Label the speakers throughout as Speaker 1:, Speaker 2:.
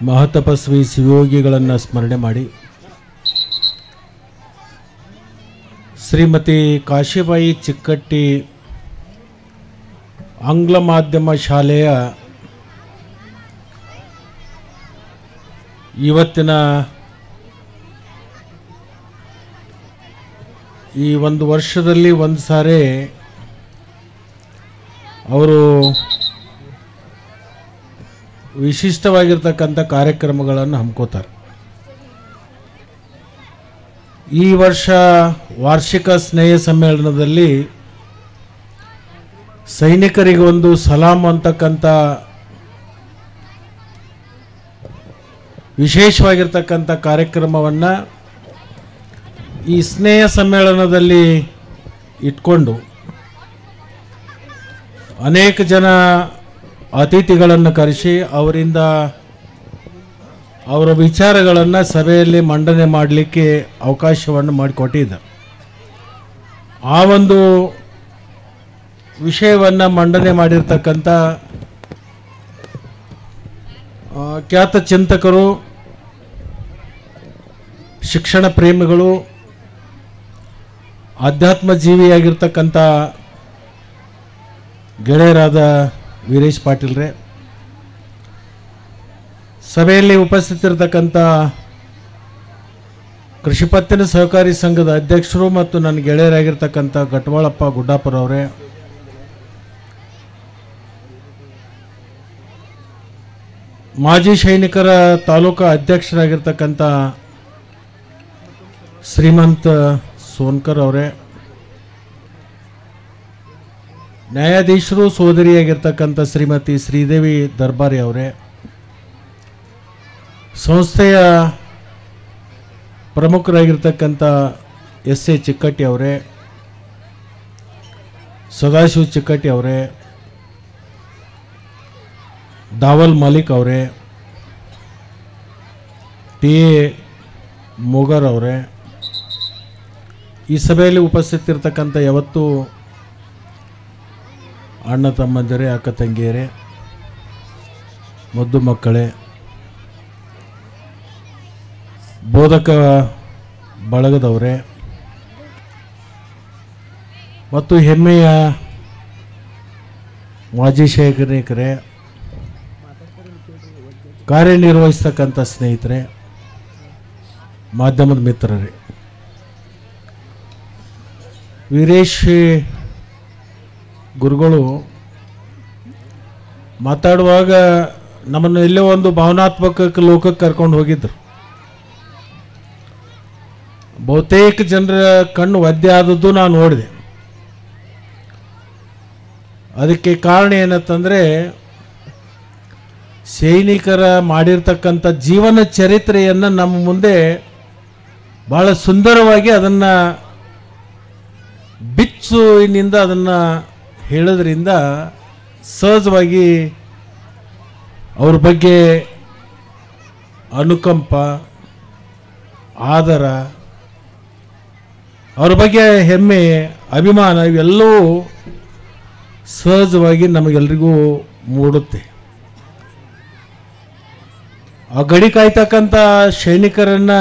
Speaker 1: ಮಹತಪಸ್ವಿ ಶಿವಯೋಗಿಗಳನ್ನು ಸ್ಮರಣೆ ಮಾಡಿ ಶ್ರೀಮತಿ ಕಾಶಿಬಾಯಿ ಚಿಕ್ಕಟ್ಟಿ ಆಂಗ್ಲ ಮಾಧ್ಯಮ ಶಾಲೆಯ ಇವತ್ತಿನ ಈ ಒಂದು ವರ್ಷದಲ್ಲಿ ಒಂದು ಸಾರಿ ಅವರು ವಿಶಿಷ್ಟವಾಗಿರ್ತಕ್ಕಂಥ ಕಾರ್ಯಕ್ರಮಗಳನ್ನು ಹಮ್ಕೋತಾರೆ ಈ ವರ್ಷ ವಾರ್ಷಿಕ ಸ್ನೇಹ ಸಮ್ಮೇಳನದಲ್ಲಿ ಸೈನಿಕರಿಗೆ ಒಂದು ಸಲಾಂ ಅಂತಕ್ಕಂಥ ವಿಶೇಷವಾಗಿರ್ತಕ್ಕಂಥ ಕಾರ್ಯಕ್ರಮವನ್ನು ಈ ಸ್ನೇಹ ಸಮ್ಮೇಳನದಲ್ಲಿ ಇಟ್ಕೊಂಡು ಅನೇಕ ಜನ ಅತಿಥಿಗಳನ್ನು ಕರೆಸಿ ಅವರಿಂದ ಅವರ ವಿಚಾರಗಳನ್ನು ಸಭೆಯಲ್ಲಿ ಮಂಡನೆ ಮಾಡಲಿಕ್ಕೆ ಅವಕಾಶವನ್ನು ಮಾಡಿಕೊಟ್ಟಿದ್ದ ಆ ಒಂದು ವಿಷಯವನ್ನು ಮಂಡನೆ ಮಾಡಿರ್ತಕ್ಕಂಥ ಆ, ಖ್ಯಾತ ಚಿಂತಕರು ಶಿಕ್ಷಣ ಪ್ರೇಮಿಗಳು ಆಧ್ಯಾತ್ಮ ಜೀವಿಯಾಗಿರ್ತಕ್ಕಂಥ ಗೆಳೆಯರಾದ ವೀರೇಶ್ ಪಾಟೀಲ್ರೇ ಸಭೆಯಲ್ಲಿ ಉಪಸ್ಥಿತಿರ್ತಕ್ಕಂಥ ಕೃಷಿ ಪತ್ತಿನ ಸಹಕಾರಿ ಸಂಘದ ಅಧ್ಯಕ್ಷರು ಮತ್ತು ನನ್ನ ಗೆಳೆಯರಾಗಿರ್ತಕ್ಕಂಥ ಗಟ್ವಾಳಪ್ಪ ಗುಡ್ಡಾಪುರವರೇ ಮಾಜಿ ಸೈನಿಕರ ತಾಲೂಕಾ ಅಧ್ಯಕ್ಷರಾಗಿರ್ತಕ್ಕಂಥ ಶ್ರೀಮಂತ ಸೋನ್ಕರ್ ಅವರೇ ನ್ಯಾಯಾಧೀಶರು ಸೋದರಿಯಾಗಿರ್ತಕ್ಕಂಥ ಶ್ರೀಮತಿ ಶ್ರೀದೇವಿ ದರ್ಬಾರಿ ಅವರೇ ಸಂಸ್ಥೆಯ ಪ್ರಮುಖರಾಗಿರ್ತಕ್ಕಂಥ ಎಸ್ ಎ ಚಿಕ್ಕಟ್ಟಿ ಅವರೇ ಸದಾಶಿವ ಚಿಕ್ಕಟ್ಟಿ ಅವರೇ ದಾವಲ್ ಮಾಲಿಕ್ ಅವರೇ ಟಿ ಎ ಮೊಗರ್ ಅವರೇ ಈ ಸಭೆಯಲ್ಲಿ ಉಪಸ್ಥಿತಿರ್ತಕ್ಕಂಥ ಯಾವತ್ತೂ ಅಣ್ಣ ತಮ್ಮಂದಿರೇ ಅಕ್ಕ ತಂಗಿಯರೇ ಮುದ್ದು ಮಕ್ಕಳೇ ಬೋಧಕ ಬಳಗದವರೇ ಮತ್ತು ಹೆಮ್ಮೆಯ ಮಾಜಿ ಸೈನಿಕರೇ ಕಾರ್ಯನಿರ್ವಹಿಸ್ತಕ್ಕಂಥ ಸ್ನೇಹಿತರೆ ಮಾಧ್ಯಮದ ಮಿತ್ರರೇ ವೀರೇಶ್ ಗುರುಗಳು ಮಾತಾಡುವಾಗ ನಮ್ಮನ್ನು ಎಲ್ಲೋ ಒಂದು ಭಾವನಾತ್ಮಕ ಲೋಕಕ್ಕೆ ಕರ್ಕೊಂಡು ಹೋಗಿದ್ರು ಬಹುತೇಕ ಜನರ ಕಣ್ಣು ಒದ್ದೆ ಆದದ್ದು ನಾನು ನೋಡಿದೆ ಅದಕ್ಕೆ ಕಾರಣ ಏನಂತಂದರೆ ಸೈನಿಕರ ಮಾಡಿರ್ತಕ್ಕಂಥ ಜೀವನ ಚರಿತ್ರೆಯನ್ನು ನಮ್ಮ ಮುಂದೆ ಭಾಳ ಸುಂದರವಾಗಿ ಅದನ್ನು ಬಿಚ್ಚುವಿನಿಂದ ಅದನ್ನು ಹೇಳೋದ್ರಿಂದ ಸಹಜವಾಗಿ ಅವ್ರ ಬಗ್ಗೆ ಅನುಕಂಪ ಆದರ ಅವ್ರ ಬಗ್ಗೆ ಹೆಮ್ಮೆ ಅಭಿಮಾನ ಇವೆಲ್ಲವೂ ಸಹಜವಾಗಿ ನಮಗೆಲ್ರಿಗೂ ಮೂಡುತ್ತೆ ಆ ಗಡಿ ಕಾಯ್ತಕ್ಕಂಥ ಸೈನಿಕರನ್ನು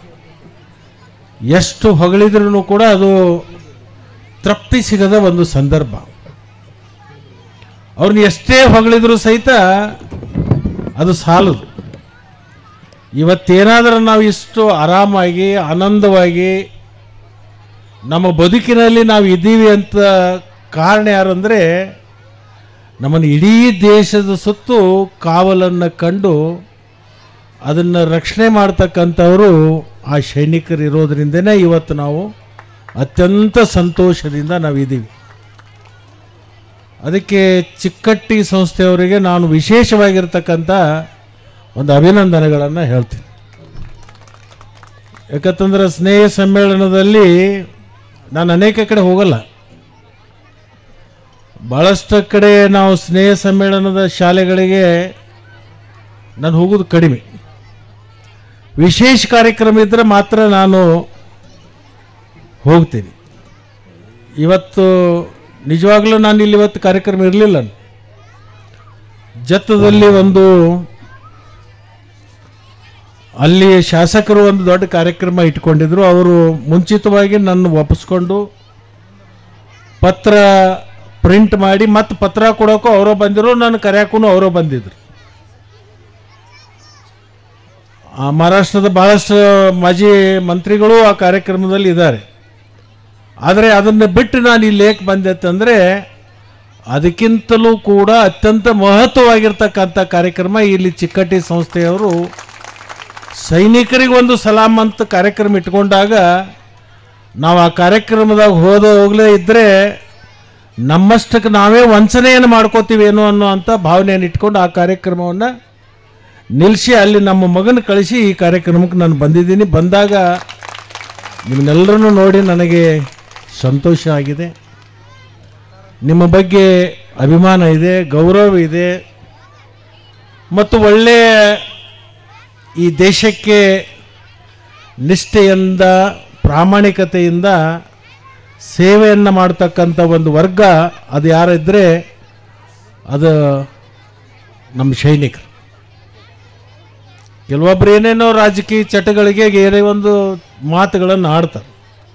Speaker 1: ಎಷ್ಟು ಹೊಗಳಿದ್ರೂ ಕೂಡ ಅದು ತೃಪ್ತಿ ಸಿಗದ ಒಂದು ಸಂದರ್ಭ ಅವ್ರನ್ನ ಎಷ್ಟೇ ಹೊಗಳಿದ್ರು ಸಹಿತ ಅದು ಸಾಲದು ಇವತ್ತೇನಾದರೂ ನಾವು ಇಷ್ಟು ಆರಾಮಾಗಿ ಆನಂದವಾಗಿ ನಮ್ಮ ಬದುಕಿನಲ್ಲಿ ನಾವು ಇದ್ದೀವಿ ಅಂತ ಕಾರಣ ಯಾರು ಅಂದರೆ ನಮ್ಮನ್ನು ಇಡೀ ದೇಶದ ಸುತ್ತು ಕಾವಲನ್ನು ಕಂಡು ಅದನ್ನು ರಕ್ಷಣೆ ಮಾಡ್ತಕ್ಕಂಥವರು ಆ ಸೈನಿಕರು ಇರೋದ್ರಿಂದನೇ ಇವತ್ತು ನಾವು ಅತ್ಯಂತ ಸಂತೋಷದಿಂದ ನಾವಿದ್ದೀವಿ ಅದಕ್ಕೆ ಚಿಕ್ಕಟ್ಟಿ ಸಂಸ್ಥೆಯವರಿಗೆ ನಾನು ವಿಶೇಷವಾಗಿರ್ತಕ್ಕಂಥ ಒಂದು ಅಭಿನಂದನೆಗಳನ್ನು ಹೇಳ್ತೀನಿ ಯಾಕಂತಂದ್ರೆ ಸ್ನೇಹ ಸಮ್ಮೇಳನದಲ್ಲಿ ನಾನು ಅನೇಕ ಕಡೆ ಹೋಗಲ್ಲ ಭಾಳಷ್ಟು ಕಡೆ ನಾವು ಸ್ನೇಹ ಸಮ್ಮೇಳನದ ಶಾಲೆಗಳಿಗೆ ನಾನು ಹೋಗೋದು ಕಡಿಮೆ ವಿಶೇಷ ಕಾರ್ಯಕ್ರಮ ಇದ್ದರೆ ಮಾತ್ರ ನಾನು ಹೋಗ್ತೀನಿ ಇವತ್ತು ನಿಜವಾಗ್ಲೂ ನಾನು ಇಲ್ಲಿ ಇವತ್ತು ಕಾರ್ಯಕ್ರಮ ಇರಲಿಲ್ಲ ಜತ್ತದಲ್ಲಿ ಒಂದು ಅಲ್ಲಿ ಶಾಸಕರು ಒಂದು ದೊಡ್ಡ ಕಾರ್ಯಕ್ರಮ ಇಟ್ಕೊಂಡಿದ್ರು ಅವರು ಮುಂಚಿತವಾಗಿ ನನ್ನ ಒಪ್ಪಿಸ್ಕೊಂಡು ಪತ್ರ ಪ್ರಿಂಟ್ ಮಾಡಿ ಮತ್ತೆ ಪತ್ರ ಕೊಡೋಕ್ಕೂ ಅವರೋ ಬಂದಿರು ನಾನು ಕರೆಯೋಕ್ಕೂ ಅವರೋ ಬಂದಿದ್ರು ಆ ಮಹಾರಾಷ್ಟ್ರದ ಭಾಳಷ್ಟು ಮಾಜಿ ಮಂತ್ರಿಗಳು ಆ ಕಾರ್ಯಕ್ರಮದಲ್ಲಿ ಇದ್ದಾರೆ ಆದರೆ ಅದನ್ನು ಬಿಟ್ಟು ನಾನು ಇಲ್ಲಿ ಏಕೆ ಬಂದೆ ಅಂತಂದರೆ ಅದಕ್ಕಿಂತಲೂ ಕೂಡ ಅತ್ಯಂತ ಮಹತ್ವವಾಗಿರ್ತಕ್ಕಂಥ ಕಾರ್ಯಕ್ರಮ ಇಲ್ಲಿ ಚಿಕ್ಕಟ್ಟಿ ಸಂಸ್ಥೆಯವರು ಸೈನಿಕರಿಗೆ ಒಂದು ಸಲಾಮ್ ಅಂತ ಕಾರ್ಯಕ್ರಮ ಇಟ್ಕೊಂಡಾಗ ನಾವು ಆ ಕಾರ್ಯಕ್ರಮದಾಗ ಹೋದ ಹೋಗಲೇ ಇದ್ದರೆ ನಮ್ಮಷ್ಟಕ್ಕೆ ನಾವೇ ವಂಚನೆಯನ್ನು ಮಾಡ್ಕೋತೀವೇನೋ ಅನ್ನೋ ಅಂಥ ಭಾವನೆಯನ್ನು ಇಟ್ಕೊಂಡು ಆ ಕಾರ್ಯಕ್ರಮವನ್ನು ನಿಲ್ಲಿಸಿ ಅಲ್ಲಿ ನಮ್ಮ ಮಗನ ಕಳಿಸಿ ಈ ಕಾರ್ಯಕ್ರಮಕ್ಕೆ ನಾನು ಬಂದಿದ್ದೀನಿ ಬಂದಾಗ ನಿಮ್ಮನ್ನೆಲ್ಲರನ್ನು ನೋಡಿ ನನಗೆ ಸಂತೋಷ ಆಗಿದೆ ನಿಮ್ಮ ಬಗ್ಗೆ ಅಭಿಮಾನ ಇದೆ ಗೌರವ ಇದೆ ಮತ್ತು ಒಳ್ಳೆಯ ಈ ದೇಶಕ್ಕೆ ನಿಷ್ಠೆಯಿಂದ ಪ್ರಾಮಾಣಿಕತೆಯಿಂದ ಸೇವೆಯನ್ನು ಮಾಡ್ತಕ್ಕಂಥ ಒಂದು ವರ್ಗ ಅದು ಯಾರಿದ್ದರೆ ಅದು ನಮ್ಮ ಸೈನಿಕರು ಕೆಲವೊಬ್ರು ಏನೇನೋ ರಾಜಕೀಯ ಚಟಗಳಿಗೆ ಏನೇ ಒಂದು ಮಾತುಗಳನ್ನು ಆಡ್ತಾರೆ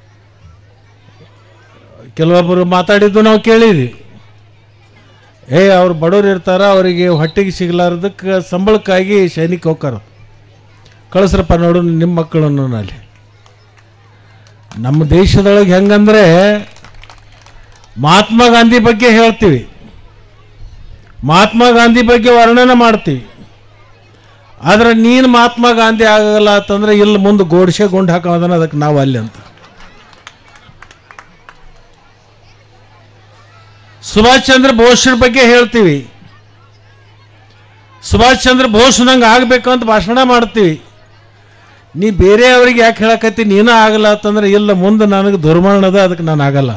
Speaker 1: ಕೆಲವೊಬ್ಬರು ಮಾತಾಡಿದ್ದು ನಾವು ಕೇಳಿದ್ವಿ ಏ ಅವ್ರು ಬಡವ್ರು ಇರ್ತಾರ ಅವರಿಗೆ ಹೊಟ್ಟೆಗೆ ಸಿಗಲಾರ್ದಕ್ಕೆ ಸಂಬಳಕ್ಕಾಗಿ ಸೈನಿಕ ಹೋಗ್ತಾರ ಕಳಿಸ್ರಪ್ಪ ನೋಡು ನಿಮ್ಮ ಮಕ್ಕಳನ್ನು ಅಲ್ಲಿ ನಮ್ಮ ದೇಶದೊಳಗೆ ಹೆಂಗಂದ್ರೆ ಮಹಾತ್ಮ ಗಾಂಧಿ ಬಗ್ಗೆ ಹೇಳ್ತೀವಿ ಮಹಾತ್ಮ ಗಾಂಧಿ ಬಗ್ಗೆ ವರ್ಣನೆ ಮಾಡ್ತೀವಿ ಆದ್ರೆ ನೀನು ಮಹಾತ್ಮ ಗಾಂಧಿ ಆಗಲ್ಲ ಅಂತಂದ್ರೆ ಇಲ್ಲಿ ಮುಂದೆ ಗೋಡ್ಸೆ ಗುಂಡು ಹಾಕೋದನ್ನ ಅದಕ್ಕೆ ನಾವು ಅಲ್ಲಿ ಅಂತ ಸುಭಾಷ್ ಚಂದ್ರ ಬೋಸ್ರ ಬಗ್ಗೆ ಹೇಳ್ತೀವಿ ಸುಭಾಷ್ ಚಂದ್ರ ಬೋಸ್ ನಂಗೆ ಆಗಬೇಕು ಅಂತ ಭಾಷಣ ಮಾಡ್ತೀವಿ ನೀ ಬೇರೆಯವ್ರಿಗೆ ಯಾಕೆ ಹೇಳಕತ್ತಿ ನೀನು ಆಗಲ್ಲ ಅಂತಂದ್ರೆ ಇಲ್ಲ ಮುಂದೆ ನನಗೆ ದುರ್ಮರಣದ ಅದಕ್ಕೆ ನಾನು ಆಗಲ್ಲ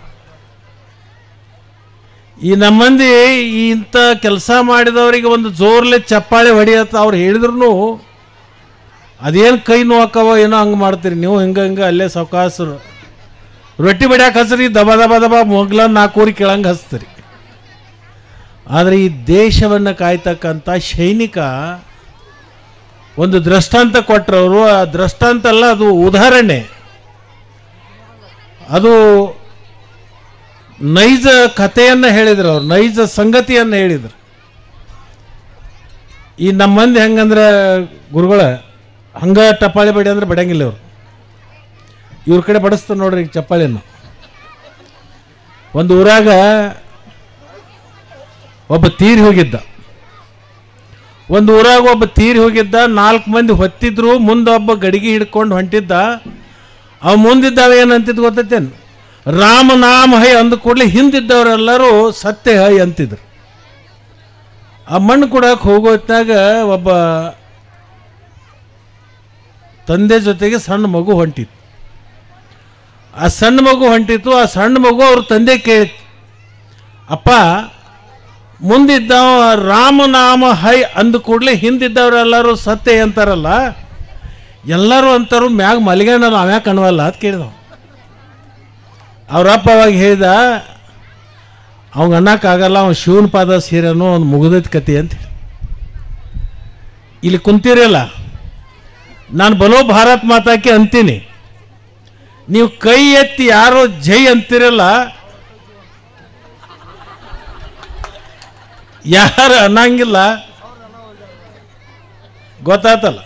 Speaker 1: ಈ ನಮ್ಮಂದಿ ಈ ಇಂಥ ಕೆಲಸ ಮಾಡಿದವರಿಗೆ ಒಂದು ಜೋರ್ಲೆ ಚಪ್ಪಾಳೆ ಹೊಡಿಯತ್ತ ಅವ್ರು ಹೇಳಿದ್ರು ಅದೇನು ಕೈ ನೋವಾಕವ ಏನೋ ಹಂಗೆ ಮಾಡ್ತೀರಿ ನೀವು ಹಿಂಗೆ ಹಿಂಗೆ ಅಲ್ಲೇ ಸಾವಕಾಸರು ರೊಟ್ಟಿ ಬಡಿಯಾಕ ಹಸ್ರಿ ದಬ ದಬ ದಬ ಮೊಗ್ಲ ನಾಲ್ಕೂರಿ ಕೆಳಂಗೆ ಹಚ್ತೀರಿ ಆದರೆ ಈ ದೇಶವನ್ನು ಕಾಯ್ತಕ್ಕಂಥ ಸೈನಿಕ ಒಂದು ದೃಷ್ಟಾಂತ ಕೊಟ್ಟರವರು ಆ ದೃಷ್ಟಾಂತ ಅಲ್ಲ ಅದು ಉದಾಹರಣೆ ಅದು ನೈಜ ಕಥೆಯನ್ನು ಹೇಳಿದ್ರು ಅವ್ರು ನೈಜ ಸಂಗತಿಯನ್ನು ಹೇಳಿದ್ರು ಈ ನಮ್ಮ ಮಂದಿ ಹೆಂಗಂದ್ರೆ ಗುರುಗಳ ಹಂಗ ಟಪಾಳಿ ಬಡಿ ಅಂದ್ರೆ ಬಡಂಗಿಲ್ಲ ಇವ್ರು ಇವ್ರ ಕಡೆ ಬಡಿಸ್ತಾರೆ ನೋಡ್ರಿ ಈಗ ಚಪ್ಪಾಳಿಯನ್ನು ಒಂದು ಊರಾಗ ಒಬ್ಬ ತೀರಿ ಹೋಗಿದ್ದ ಒಂದು ಊರಾಗ ಒಬ್ಬ ತೀರಿ ಹೋಗಿದ್ದ ನಾಲ್ಕು ಮಂದಿ ಹೊತ್ತಿದ್ರು ಮುಂದೆ ಒಬ್ಬ ಗಡಿಗೆ ಹಿಡ್ಕೊಂಡು ಹೊಂಟಿದ್ದ ಅವ ಮುಂದಿದ್ದಾವ ಏನಂತಿದ್ ಗೊತ್ತೈತೇನು ರಾಮ ನಾಮ ಹೈ ಅಂದ ಕೂಡಲೇ ಹಿಂದಿದ್ದವರೆಲ್ಲರೂ ಸತ್ಯ ಹೈ ಅಂತಿದ್ರು ಆ ಮಣ್ಣು ಕೊಡಕ್ಕೆ ಹೋಗೋ ಹೊತ್ನಾಗ ಒಬ್ಬ ತಂದೆ ಜೊತೆಗೆ ಸಣ್ಣ ಮಗು ಹೊಂಟಿತ್ತು ಆ ಸಣ್ಣ ಮಗು ಹೊಂಟಿತ್ತು ಆ ಸಣ್ಣ ಮಗು ಅವ್ರ ತಂದೆ ಕೇಳಿತ್ತು ಅಪ್ಪ ಮುಂದಿದ್ದವ ರಾಮನಾಮ ಹೈ ಅಂದ ಕೂಡಲೇ ಹಿಂದಿದ್ದವರೆಲ್ಲರೂ ಸತ್ಯ ಅಂತಾರಲ್ಲ ಎಲ್ಲರೂ ಅಂತಾರು ಮ್ಯಾಗ ಮಲಿಗೆನಲ್ಲ ಅವ್ಯಾಕ ಕಣವಲ್ಲ ಅಂತ ಕೇಳಿದವ ಅವ್ರಪ್ಪ ಅವಾಗ ಹೇಳಿದ ಅವಂಗ ಅನ್ನಕ್ಕಾಗಲ್ಲ ಅವ್ನು ಶಿವನ ಪಾದ ಸೀರೆನೋ ಒಂದು ಮುಗಿದೈತಿ ಕತಿ ಅಂತ ಹೇಳಿ. ಇಲ್ಲಿ ಕುಂತಿರಲ್ಲ ನಾನು ಬಲೋ ಭಾರತ್ ಮಾತಾಕ್ಕೆ ಅಂತೀನಿ ನೀವು ಕೈ ಎತ್ತಿ ಯಾರೋ ಜೈ ಅಂತಿರಲ್ಲ ಯಾರು ಅನ್ನಂಗಿಲ್ಲ ಗೊತ್ತಾತಲ್ಲ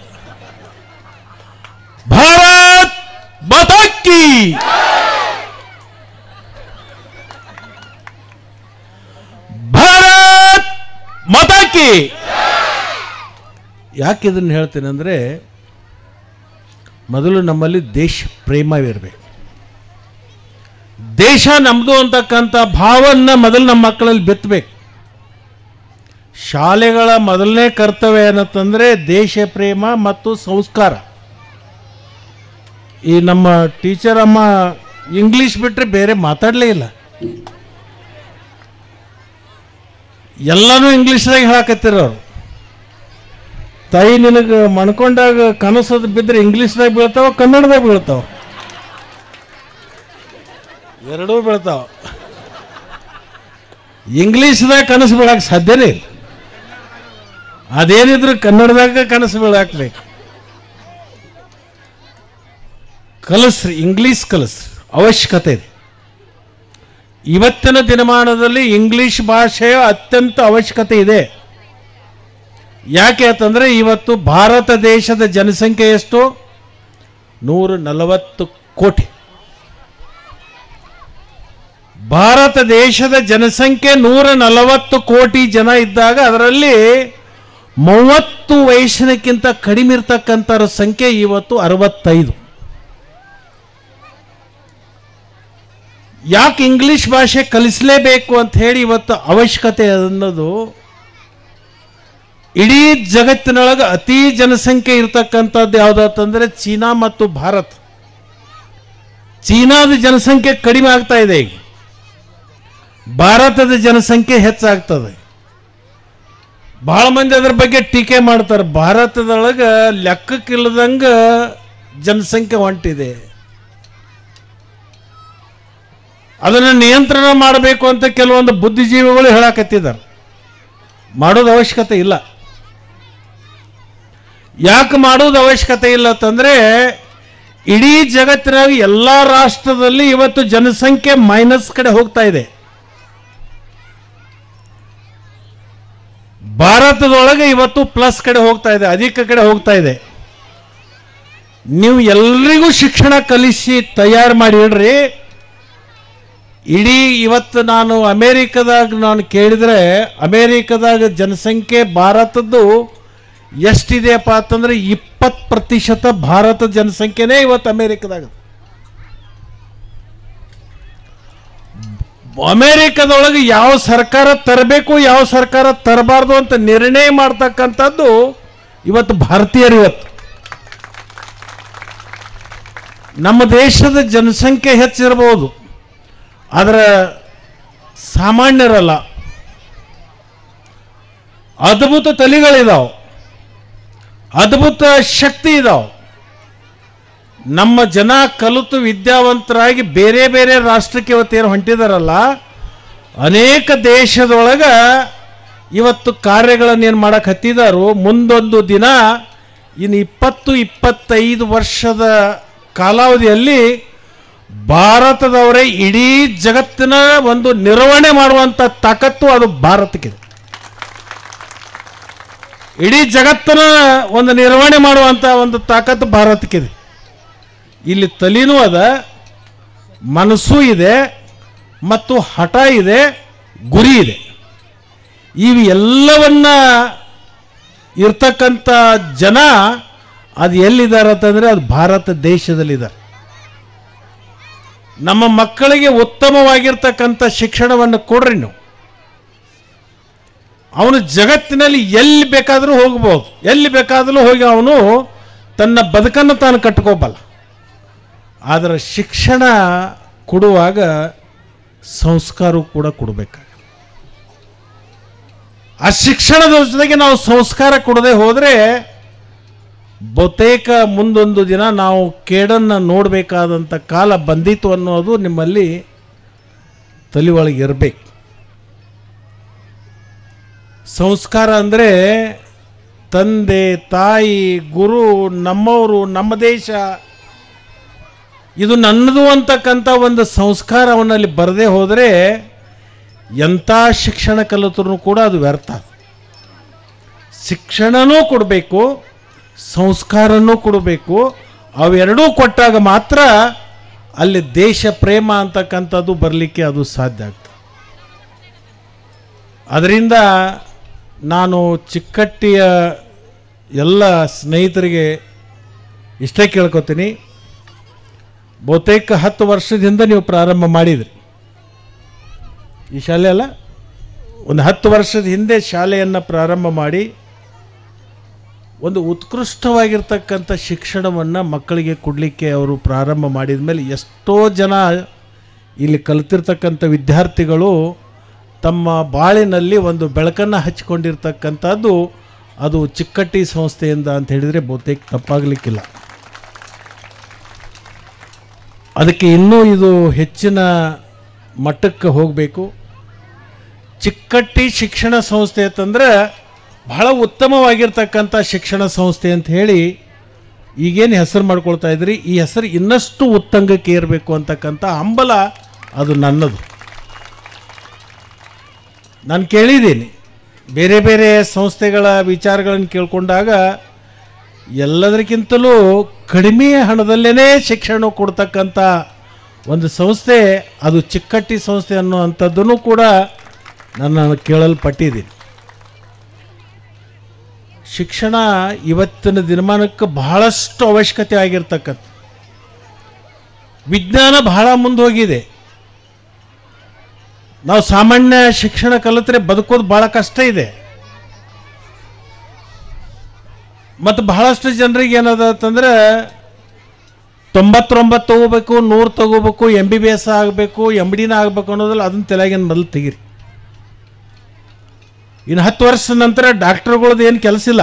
Speaker 1: ಭಾರತ್ ಬತಕ್ಕಿ ಭಾರತ್ ಮತಕ್ಕಿ ಯಾಕೆ ಇದನ್ನು ಹೇಳ್ತೇನೆ ಅಂದರೆ ಮೊದಲು ನಮ್ಮಲ್ಲಿ ದೇಶ ಪ್ರೇಮವಿರಬೇಕು ದೇಶ ನಮ್ಮದು ಅಂತಕ್ಕಂಥ ಭಾವನ್ನ ಮೊದಲು ನಮ್ಮ ಮಕ್ಕಳಲ್ಲಿ ಬಿತ್ತಬೇಕು ಶಾಲೆಗಳ ಮೊದಲನೇ ಕರ್ತವ್ಯ ಏನಂತಂದರೆ ದೇಶ ಪ್ರೇಮ ಮತ್ತು ಸಂಸ್ಕಾರ ಈ ನಮ್ಮ ಟೀಚರ್ ಅಮ್ಮ ಇಂಗ್ಲೀಷ್ ಬಿಟ್ಟರೆ ಬೇರೆ ಮಾತಾಡಲೇ ಇಲ್ಲ ಎಲ್ಲನೂ ಇಂಗ್ಲೀಷ್ದಾಗ ಹೇಳಕತ್ತಿರೋರು ತಾಯಿ ನಿನಗೆ ಮಣ್ಕೊಂಡಾಗ ಕನಸದು ಬಿದ್ದರೆ ಇಂಗ್ಲೀಷ್ದಾಗ ಬೀಳ್ತಾವ ಕನ್ನಡದಾಗ ಬೀಳ್ತಾವ ಎರಡೂ ಬೀಳ್ತಾವ ಇಂಗ್ಲೀಷ್ದಾಗ ಕನಸು ಬೀಳಕ್ಕೆ ಸಾಧ್ಯನೇ ಇಲ್ಲ ಅದೇನಿದ್ರು ಕನ್ನಡದಾಗ ಕನಸು ಬೀಳಾಕ್ಬೇಕು ಕಲಿಸ್ರಿ ಇಂಗ್ಲೀಷ್ ಕಲಿಸ್ರಿ ಅವಶ್ಯಕತೆ ಇದೆ ಇವತ್ತಿನ ದಿನಮಾನದಲ್ಲಿ ಇಂಗ್ಲಿಷ್ ಭಾಷೆಯ ಅತ್ಯಂತ ಅವಶ್ಯಕತೆ ಇದೆ ಯಾಕೆ ಅಂತಂದರೆ ಇವತ್ತು ಭಾರತ ದೇಶದ ಜನಸಂಖ್ಯೆ ಎಷ್ಟು ನೂರ ನಲವತ್ತು ಕೋಟಿ ಭಾರತ ದೇಶದ ಜನಸಂಖ್ಯೆ ನೂರ ನಲವತ್ತು ಕೋಟಿ ಜನ ಇದ್ದಾಗ ಅದರಲ್ಲಿ ಮೂವತ್ತು ವಯಸ್ಸಿನಕ್ಕಿಂತ ಕಡಿಮೆ ಇರ್ತಕ್ಕಂಥವ್ರ ಸಂಖ್ಯೆ ಇವತ್ತು ಅರವತ್ತೈದು ಯಾಕೆ ಇಂಗ್ಲಿಷ್ ಭಾಷೆ ಕಲಿಸಲೇಬೇಕು ಅಂತ ಹೇಳಿ ಇವತ್ತು ಅವಶ್ಯಕತೆ ಅನ್ನೋದು ಇಡೀ ಜಗತ್ತಿನೊಳಗೆ ಅತಿ ಜನಸಂಖ್ಯೆ ಇರ್ತಕ್ಕಂಥದ್ದು ಯಾವುದಂತಂದ್ರೆ ಚೀನಾ ಮತ್ತು ಭಾರತ ಚೀನಾದ ಜನಸಂಖ್ಯೆ ಕಡಿಮೆ ಆಗ್ತಾ ಇದೆ ಈಗ ಭಾರತದ ಜನಸಂಖ್ಯೆ ಹೆಚ್ಚಾಗ್ತದೆ ಬಹಳ ಮಂದಿ ಅದ್ರ ಬಗ್ಗೆ ಟೀಕೆ ಮಾಡ್ತಾರೆ ಭಾರತದೊಳಗೆ ಲೆಕ್ಕಕ್ಕಿಲ್ಲದಂಗ ಜನಸಂಖ್ಯೆ ಹೊಂಟಿದೆ ಅದನ್ನು ನಿಯಂತ್ರಣ ಮಾಡಬೇಕು ಅಂತ ಕೆಲವೊಂದು ಬುದ್ಧಿಜೀವಿಗಳು ಹೇಳಕತ್ತಿದ್ದಾರೆ ಮಾಡೋದು ಅವಶ್ಯಕತೆ ಇಲ್ಲ ಯಾಕೆ ಮಾಡೋದು ಅವಶ್ಯಕತೆ ಇಲ್ಲ ಅಂತಂದ್ರೆ ಇಡೀ ಜಗತ್ತಿನಾಗ ಎಲ್ಲ ರಾಷ್ಟ್ರದಲ್ಲಿ ಇವತ್ತು ಜನಸಂಖ್ಯೆ ಮೈನಸ್ ಕಡೆ ಹೋಗ್ತಾ ಇದೆ ಭಾರತದೊಳಗೆ ಇವತ್ತು ಪ್ಲಸ್ ಕಡೆ ಹೋಗ್ತಾ ಇದೆ ಅಧಿಕ ಕಡೆ ಹೋಗ್ತಾ ಇದೆ ನೀವು ಎಲ್ರಿಗೂ ಶಿಕ್ಷಣ ಕಲಿಸಿ ತಯಾರು ಮಾಡಿ ಇಡ್ರಿ ಇಡೀ ಇವತ್ತು ನಾನು ಅಮೇರಿಕದಾಗ ನಾನು ಕೇಳಿದರೆ ಅಮೇರಿಕದಾಗ ಜನಸಂಖ್ಯೆ ಭಾರತದ್ದು ಎಷ್ಟಿದೆಯಪ್ಪ ಅಂತಂದ್ರೆ ಇಪ್ಪತ್ತು ಪ್ರತಿಶತ ಭಾರತ ಜನಸಂಖ್ಯೆನೇ ಇವತ್ತು ಅಮೇರಿಕದಾಗ ಅಮೇರಿಕದೊಳಗೆ ಯಾವ ಸರ್ಕಾರ ತರಬೇಕು ಯಾವ ಸರ್ಕಾರ ತರಬಾರ್ದು ಅಂತ ನಿರ್ಣಯ ಮಾಡ್ತಕ್ಕಂಥದ್ದು ಇವತ್ತು ಭಾರತೀಯರು ಇವತ್ತು ನಮ್ಮ ದೇಶದ ಜನಸಂಖ್ಯೆ ಹೆಚ್ಚಿರಬಹುದು ಆದರೆ ಸಾಮಾನ್ಯರಲ್ಲ ಅದ್ಭುತ ತಳಿಗಳಿದಾವೆ ಅದ್ಭುತ ಶಕ್ತಿ ಇದಾವೆ ನಮ್ಮ ಜನ ಕಲಿತು ವಿದ್ಯಾವಂತರಾಗಿ ಬೇರೆ ಬೇರೆ ರಾಷ್ಟ್ರಕ್ಕೆ ಇವತ್ತೇನು ಹೊಂಟಿದಾರಲ್ಲ ಅನೇಕ ದೇಶದೊಳಗ ಇವತ್ತು ಕಾರ್ಯಗಳನ್ನು ಏನು ಮಾಡಕ್ಕೆ ಹತ್ತಿದಾರು ಮುಂದೊಂದು ದಿನ ಇನ್ನು ಇಪ್ಪತ್ತು ಇಪ್ಪತ್ತೈದು ವರ್ಷದ ಕಾಲಾವಧಿಯಲ್ಲಿ ಭಾರತದವರೇ ಇಡೀ ಜಗತ್ತಿನ ಒಂದು ನಿರ್ವಹಣೆ ಮಾಡುವಂಥ ತಾಕತ್ತು ಅದು ಭಾರತಕ್ಕಿದೆ ಇಡೀ ಜಗತ್ತನ್ನ ಒಂದು ನಿರ್ವಹಣೆ ಮಾಡುವಂಥ ಒಂದು ತಾಕತ್ತು ಭಾರತಕ್ಕಿದೆ ಇಲ್ಲಿ ತಲೆನೂ ಅದ ಮನಸ್ಸು ಇದೆ ಮತ್ತು ಹಠ ಇದೆ ಗುರಿ ಇದೆ ಇವು ಎಲ್ಲವನ್ನ ಇರ್ತಕ್ಕಂಥ ಜನ ಅದು ಎಲ್ಲಿದ್ದಾರೆ ಅಂತಂದರೆ ಅದು ಭಾರತ ದೇಶದಲ್ಲಿದ್ದಾರೆ ನಮ್ಮ ಮಕ್ಕಳಿಗೆ ಉತ್ತಮವಾಗಿರ್ತಕ್ಕಂಥ ಶಿಕ್ಷಣವನ್ನು ಕೊಡ್ರಿ ನೀವು ಅವನು ಜಗತ್ತಿನಲ್ಲಿ ಎಲ್ಲಿ ಬೇಕಾದರೂ ಹೋಗ್ಬೋದು ಎಲ್ಲಿ ಬೇಕಾದರೂ ಹೋಗಿ ಅವನು ತನ್ನ ಬದುಕನ್ನು ತಾನು ಕಟ್ಕೋಬಲ್ಲ ಆದರೆ ಶಿಕ್ಷಣ ಕೊಡುವಾಗ ಸಂಸ್ಕಾರ ಕೂಡ ಕೊಡಬೇಕಾಗ ಆ ಶಿಕ್ಷಣದ ಜೊತೆಗೆ ನಾವು ಸಂಸ್ಕಾರ ಕೊಡದೆ ಹೋದರೆ ಬಹುತೇಕ ಮುಂದೊಂದು ದಿನ ನಾವು ಕೇಡನ್ನು ನೋಡಬೇಕಾದಂಥ ಕಾಲ ಬಂದಿತು ಅನ್ನೋದು ನಿಮ್ಮಲ್ಲಿ ತಲೆ ಒಳಗೆ ಇರಬೇಕು ಸಂಸ್ಕಾರ ಅಂದರೆ ತಂದೆ ತಾಯಿ ಗುರು ನಮ್ಮವರು ನಮ್ಮ ದೇಶ ಇದು ನನ್ನದು ಅಂತಕ್ಕಂಥ ಒಂದು ಸಂಸ್ಕಾರ ಅವನಲ್ಲಿ ಬರದೇ ಹೋದರೆ ಎಂಥ ಶಿಕ್ಷಣ ಕಲಿತರೂ ಕೂಡ ಅದು ವ್ಯರ್ಥ ಶಿಕ್ಷಣನೂ ಕೊಡಬೇಕು ಸಂಸ್ಕಾರನೂ ಕೊಡಬೇಕು ಅವೆರಡೂ ಕೊಟ್ಟಾಗ ಮಾತ್ರ ಅಲ್ಲಿ ದೇಶ ಪ್ರೇಮ ಅಂತಕ್ಕಂಥದ್ದು ಬರಲಿಕ್ಕೆ ಅದು ಸಾಧ್ಯ ಆಗ್ತದೆ ಅದರಿಂದ ನಾನು ಚಿಕ್ಕಟ್ಟಿಯ ಎಲ್ಲ ಸ್ನೇಹಿತರಿಗೆ ಇಷ್ಟೇ ಕೇಳ್ಕೊತೀನಿ ಬಹುತೇಕ ಹತ್ತು ವರ್ಷದಿಂದ ನೀವು ಪ್ರಾರಂಭ ಮಾಡಿದ್ರಿ ಈ ಶಾಲೆ ಅಲ್ಲ ಒಂದು ಹತ್ತು ವರ್ಷದ ಹಿಂದೆ ಶಾಲೆಯನ್ನು ಪ್ರಾರಂಭ ಮಾಡಿ ಒಂದು ಉತ್ಕೃಷ್ಟವಾಗಿರ್ತಕ್ಕಂಥ ಶಿಕ್ಷಣವನ್ನು ಮಕ್ಕಳಿಗೆ ಕೊಡಲಿಕ್ಕೆ ಅವರು ಪ್ರಾರಂಭ ಮಾಡಿದ ಮೇಲೆ ಎಷ್ಟೋ ಜನ ಇಲ್ಲಿ ಕಲಿತಿರ್ತಕ್ಕಂಥ ವಿದ್ಯಾರ್ಥಿಗಳು ತಮ್ಮ ಬಾಳಿನಲ್ಲಿ ಒಂದು ಬೆಳಕನ್ನು ಹಚ್ಕೊಂಡಿರ್ತಕ್ಕಂಥದ್ದು ಅದು ಚಿಕ್ಕಟ್ಟಿ ಸಂಸ್ಥೆಯಿಂದ ಅಂತ ಹೇಳಿದರೆ ಬಹುತೇಕ ತಪ್ಪಾಗಲಿಕ್ಕಿಲ್ಲ ಅದಕ್ಕೆ ಇನ್ನೂ ಇದು ಹೆಚ್ಚಿನ ಮಟ್ಟಕ್ಕೆ ಹೋಗಬೇಕು ಚಿಕ್ಕಟ್ಟಿ ಶಿಕ್ಷಣ ಸಂಸ್ಥೆ ಅಂತಂದ್ರೆ ಬಹಳ ಉತ್ತಮವಾಗಿರ್ತಕ್ಕಂಥ ಶಿಕ್ಷಣ ಸಂಸ್ಥೆ ಅಂತ ಹೇಳಿ ಈಗೇನು ಹೆಸರು ಮಾಡ್ಕೊಳ್ತಾ ಇದ್ರಿ ಈ ಹೆಸರು ಇನ್ನಷ್ಟು ಉತ್ತಂಗಕ್ಕೆ ಏರಬೇಕು ಅಂತಕ್ಕಂಥ ಹಂಬಲ ಅದು ನನ್ನದು ನಾನು ಕೇಳಿದ್ದೀನಿ ಬೇರೆ ಬೇರೆ ಸಂಸ್ಥೆಗಳ ವಿಚಾರಗಳನ್ನು ಕೇಳ್ಕೊಂಡಾಗ ಎಲ್ಲದಕ್ಕಿಂತಲೂ ಕಡಿಮೆ ಹಣದಲ್ಲೇ ಶಿಕ್ಷಣ ಕೊಡ್ತಕ್ಕಂಥ ಒಂದು ಸಂಸ್ಥೆ ಅದು ಚಿಕ್ಕಟ್ಟಿ ಸಂಸ್ಥೆ ಅನ್ನುವಂಥದ್ದನ್ನು ಕೂಡ ನಾನು ಕೇಳಲ್ಪಟ್ಟಿದ್ದೀನಿ ಶಿಕ್ಷಣ ಇವತ್ತಿನ ದಿನಮಾನಕ್ಕೆ ಬಹಳಷ್ಟು ಅವಶ್ಯಕತೆ ಆಗಿರ್ತಕ್ಕಂಥ ವಿಜ್ಞಾನ ಬಹಳ ಮುಂದೆ ಹೋಗಿದೆ ನಾವು ಸಾಮಾನ್ಯ ಶಿಕ್ಷಣ ಕಲಿತ್ರೆ ಬದುಕೋದು ಭಾಳ ಕಷ್ಟ ಇದೆ ಮತ್ತು ಬಹಳಷ್ಟು ಜನರಿಗೆ ಏನದ ಅಂತಂದ್ರೆ ತೊಂಬತ್ತೊಂಬತ್ತು ತಗೋಬೇಕು ನೂರು ತಗೋಬೇಕು ಎಮ್ ಬಿ ಬಿ ಎಸ್ ಆಗಬೇಕು ಎಮ್ ಡಿನ ಆಗಬೇಕು ಅನ್ನೋದಲ್ಲ ಅದನ್ನ ತಲೆಗೇನು ಮೊದಲು ತೆಗೀರಿ ಇನ್ನು ಹತ್ತು ವರ್ಷದ ನಂತರ ಡಾಕ್ಟರ್ಗಳದ್ದು ಏನು ಕೆಲಸ ಇಲ್ಲ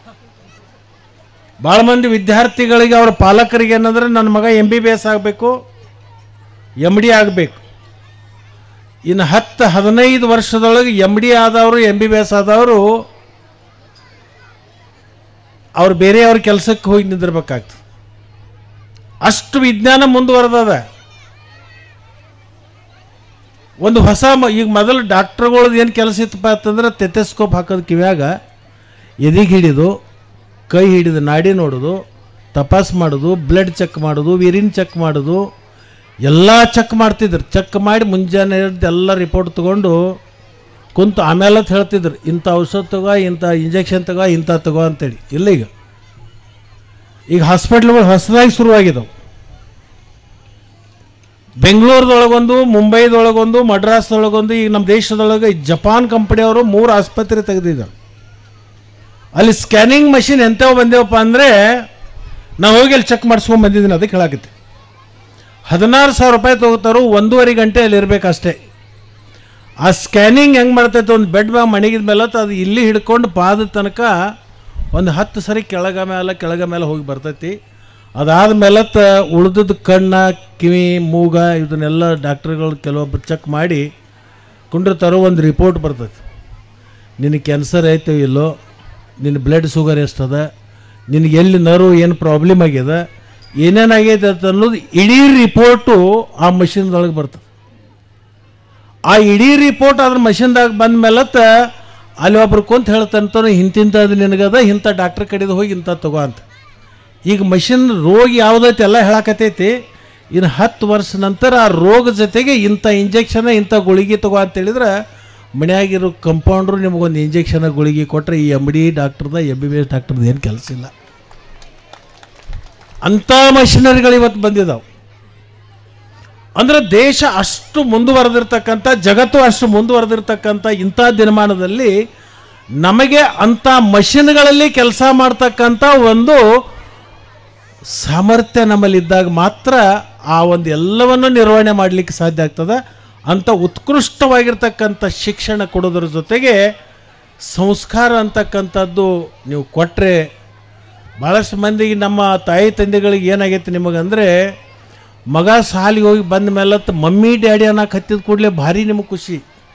Speaker 1: ಭಾಳ ಮಂದಿ ವಿದ್ಯಾರ್ಥಿಗಳಿಗೆ ಅವ್ರ ಪಾಲಕರಿಗೆ ಏನಂದ್ರೆ ನನ್ನ ಮಗ ಎಮ್ ಬಿ ಬಿ ಎಸ್ ಆಗಬೇಕು ಎಮ್ ಡಿ ಆಗಬೇಕು ಇನ್ನು ಹತ್ತು ಹದಿನೈದು ವರ್ಷದೊಳಗೆ ಎಮ್ ಡಿ ಆದವರು ಎಮ್ ಬಿ ಬಿ ಎಸ್ ಆದವರು ಅವ್ರು ಬೇರೆಯವ್ರ ಕೆಲಸಕ್ಕೆ ಹೋಗಿ ನಿಂದಿರ್ಬೇಕಾಗ್ತದೆ ಅಷ್ಟು ವಿಜ್ಞಾನ ಮುಂದುವರೆದದ ಒಂದು ಹೊಸ ಮ ಈಗ ಮೊದಲು ಡಾಕ್ಟ್ರುಗಳದ್ದು ಏನು ಕೆಲಸ ಇತ್ತಪ್ಪ ಅಂತಂದ್ರೆ ತೆತೆಸ್ಕೋಪ್ ಹಾಕೋದು ಕಿವ್ಯಾಗ ಎದಿಗೆ ಹಿಡಿದು ಕೈ ಹಿಡಿದು ನಾಡಿ ನೋಡೋದು ತಪಾಸ್ ಮಾಡೋದು ಬ್ಲಡ್ ಚೆಕ್ ಮಾಡೋದು ಯೂರಿನ್ ಚೆಕ್ ಮಾಡೋದು ಎಲ್ಲ ಚೆಕ್ ಮಾಡ್ತಿದ್ರು ಚೆಕ್ ಮಾಡಿ ಮುಂಜಾನೆ ಎದ್ದು ಎಲ್ಲ ರಿಪೋರ್ಟ್ ತೊಗೊಂಡು ಕುಂತು ಆಮೇಲೆ ಅಂತ ಹೇಳ್ತಿದ್ರು ಇಂಥ ಔಷಧ ತಗೋ ಇಂಥ ಇಂಜೆಕ್ಷನ್ ತಗೋ ಇಂಥ ತಗೋ ಅಂತೇಳಿ ಇಲ್ಲ ಈಗ ಈಗ ಹಾಸ್ಪಿಟ್ಲ್ಗಳು ಹೊಸದಾಗಿ ಶುರುವಾಗಿದ್ದಾವೆ ಬೆಂಗಳೂರದೊಳಗೊಂದು ಮುಂಬೈದೊಳಗೊಂದು ಮಡ್ರಾಸ್ದೊಳಗೊಂದು ಈಗ ನಮ್ಮ ದೇಶದೊಳಗೆ ಜಪಾನ್ ಕಂಪನಿಯವರು ಮೂರು ಆಸ್ಪತ್ರೆ ತೆಗೆದಿದ್ದಾರೆ ಅಲ್ಲಿ ಸ್ಕ್ಯಾನಿಂಗ್ ಮಷಿನ್ ಎಂಥವು ಬಂದೇವಪ್ಪ ಅಂದರೆ ನಾವು ಹೋಗಿ ಅಲ್ಲಿ ಚೆಕ್ ಮಾಡಿಸ್ಕೊಂಡು ಬಂದಿದ್ದೀನಿ ಅದಕ್ಕೆ ಹೇಳಾಕತ್ತೆ ಹದಿನಾರು ಸಾವಿರ ರೂಪಾಯಿ ತೊಗೋತಾರೋ ಒಂದೂವರೆ ಗಂಟೆ ಅಲ್ಲಿ ಇರಬೇಕಷ್ಟೇ ಆ ಸ್ಕ್ಯಾನಿಂಗ್ ಹೆಂಗೆ ಮಾಡ್ತೈತೆ ಒಂದು ಬೆಡ್ ಮ್ಯಾಗ ಮಣಗಿದ ಮೇಲೆ ಅದು ಇಲ್ಲಿ ಹಿಡ್ಕೊಂಡು ಪಾದ ತನಕ ಒಂದು ಹತ್ತು ಸರಿ ಕೆಳಗ ಮೇಲೆ ಕೆಳಗ ಮೇಲೆ ಹೋಗಿ ಬರ್ತೈತಿ ಅದಾದ ಮೇಲೆ ಉಳಿದದ್ದು ಕಣ್ಣ ಕಿವಿ ಮೂಗ ಇದನ್ನೆಲ್ಲ ಡಾಕ್ಟ್ರುಗಳು ಕೆಲವೊಬ್ಬರು ಚೆಕ್ ಮಾಡಿ ಕುಂಡಿರ್ತಾರೋ ಒಂದು ರಿಪೋರ್ಟ್ ಬರ್ತೈತಿ ನಿನಗೆ ಕ್ಯಾನ್ಸರ್ ಐತೋ ಇಲ್ಲೋ ನಿನ್ನ ಬ್ಲಡ್ ಶುಗರ್ ಎಷ್ಟದ ನಿನಗೆ ಎಲ್ಲಿ ನರ್ವ್ ಏನು ಪ್ರಾಬ್ಲಮ್ ಆಗ್ಯದ ಏನೇನಾಗೈತೆ ಅಂತ ಅನ್ನೋದು ಇಡೀ ರಿಪೋರ್ಟು ಆ ಮಷಿನ್ದೊಳಗೆ ಬರ್ತದೆ ಆ ಇಡೀ ರಿಪೋರ್ಟ್ ಅದ್ರ ಮಷಿನ್ದಾಗ ಬಂದ ಮೇಲತ್ತ ಅಲ್ಲಿ ಒಬ್ರು ಕುಂತ ಹೇಳ್ತಾನೆ ಇಂತಿಂಥದ್ದು ನಿನಗದ ಇಂಥ ಡಾಕ್ಟ್ರ್ ಕಡೆದು ಹೋಗಿ ಇಂಥ ತಗೋ ಅಂತ ಈಗ ಮಷಿನ್ ರೋಗ ಯಾವುದೈತೆ ಎಲ್ಲ ಹೇಳಕತ್ತೈತಿ ಇನ್ನು ಹತ್ತು ವರ್ಷ ನಂತರ ಆ ರೋಗ ಜೊತೆಗೆ ಇಂಥ ಇಂಜೆಕ್ಷನ್ ಇಂಥ ಗುಳಿಗೆ ತಗೋ ಅಂತ ಹೇಳಿದ್ರೆ ಮನ್ಯಾಗಿರೋ ಕಂಪೌಂಡ್ರು ನಿಮಗೊಂದು ಇಂಜೆಕ್ಷನ್ ಗುಳಿಗೆ ಕೊಟ್ಟರೆ ಈ ಎಮ್ ಡಿ ಡಾಕ್ಟ್ರದ ಎಮ್ ಬಿ ಬಿ ಎಸ್ ಡಾಕ್ಟ್ರದ್ದು ಏನು ಕೆಲಸ ಇಲ್ಲ ಅಂಥ ಮಷಿನರಿಗಳು ಇವತ್ತು ಬಂದಿದ್ದಾವೆ ಅಂದ್ರೆ ದೇಶ ಅಷ್ಟು ಮುಂದುವರೆದಿರ್ತಕ್ಕಂಥ ಜಗತ್ತು ಅಷ್ಟು ಮುಂದುವರೆದಿರ್ತಕ್ಕಂಥ ಇಂಥ ದಿನಮಾನದಲ್ಲಿ ನಮಗೆ ಅಂಥ ಮಷಿನ್ಗಳಲ್ಲಿ ಕೆಲಸ ಮಾಡ್ತಕ್ಕಂಥ ಒಂದು ಸಾಮರ್ಥ್ಯ ನಮ್ಮಲ್ಲಿದ್ದಾಗ ಮಾತ್ರ ಆ ಒಂದು ಎಲ್ಲವನ್ನು ನಿರ್ವಹಣೆ ಮಾಡಲಿಕ್ಕೆ ಸಾಧ್ಯ ಆಗ್ತದೆ ಅಂಥ ಉತ್ಕೃಷ್ಟವಾಗಿರ್ತಕ್ಕಂಥ ಶಿಕ್ಷಣ ಕೊಡೋದ್ರ ಜೊತೆಗೆ ಸಂಸ್ಕಾರ ಅಂತಕ್ಕಂಥದ್ದು ನೀವು ಕೊಟ್ಟರೆ ಭಾಳಷ್ಟು ಮಂದಿಗೆ ನಮ್ಮ ತಾಯಿ ತಂದೆಗಳಿಗೆ ಏನಾಗೈತೆ ನಿಮಗಂದರೆ ಮಗ ಸಾಲಿಗೆ ಹೋಗಿ ಬಂದ ಮೇಲೆ ಮಮ್ಮಿ ಡ್ಯಾಡಿ ಅನ್ನಕ್ಕೆ ಹತ್ತಿದ ಕೂಡಲೇ ಭಾರಿ ನಿಮಗೆ ಖುಷಿ